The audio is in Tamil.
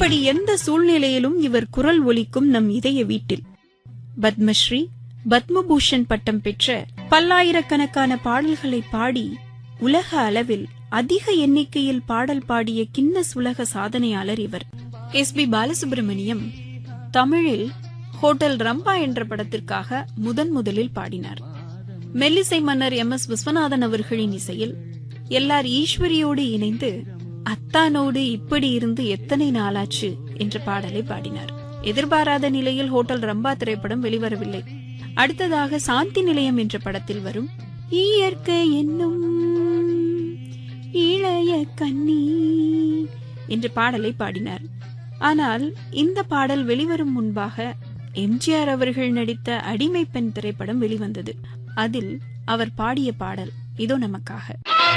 இப்படி எந்த சூழ்நிலையிலும் இவர் குரல் ஒலிக்கும் நம் இதய வீட்டில் பத்மஸ்ரீ பத்மபூஷன் பட்டம் பெற்ற பல்லாயிரக்கணக்கான பாடல்களை பாடி உலக அளவில் அதிக எண்ணிக்கையில் பாடல் பாடிய கின்னஸ் உலக சாதனையாளர் இவர் எஸ் பி பாலசுப்ரமணியம் தமிழில் ஹோட்டல் ரம்பா என்ற படத்திற்காக முதன் முதலில் பாடினார் மெல்லிசை மன்னர் எம் எஸ் விஸ்வநாதன் அவர்களின் இசையில் எல்லார் ஈஸ்வரியோடு இணைந்து அத்தானோடு இப்படி இருந்து எத்தனை நாளாச்சு என்ற பாடலை பாடினார் எதிர்பாராத நிலையில் ஹோட்டல் ரம்பா திரைப்படம் வெளிவரவில்லை அடுத்ததாக சாந்தி நிலையம் என்ற படத்தில் வரும் இயற்கை என்னும் இளைய கண்ணி என்ற பாடலை பாடினார் ஆனால் இந்த பாடல் வெளிவரும் முன்பாக எம்ஜிஆர் அவர்கள் நடித்த அடிமை பெண் திரைப்படம் வெளிவந்தது அதில் அவர் பாடிய பாடல் இதோ நமக்காக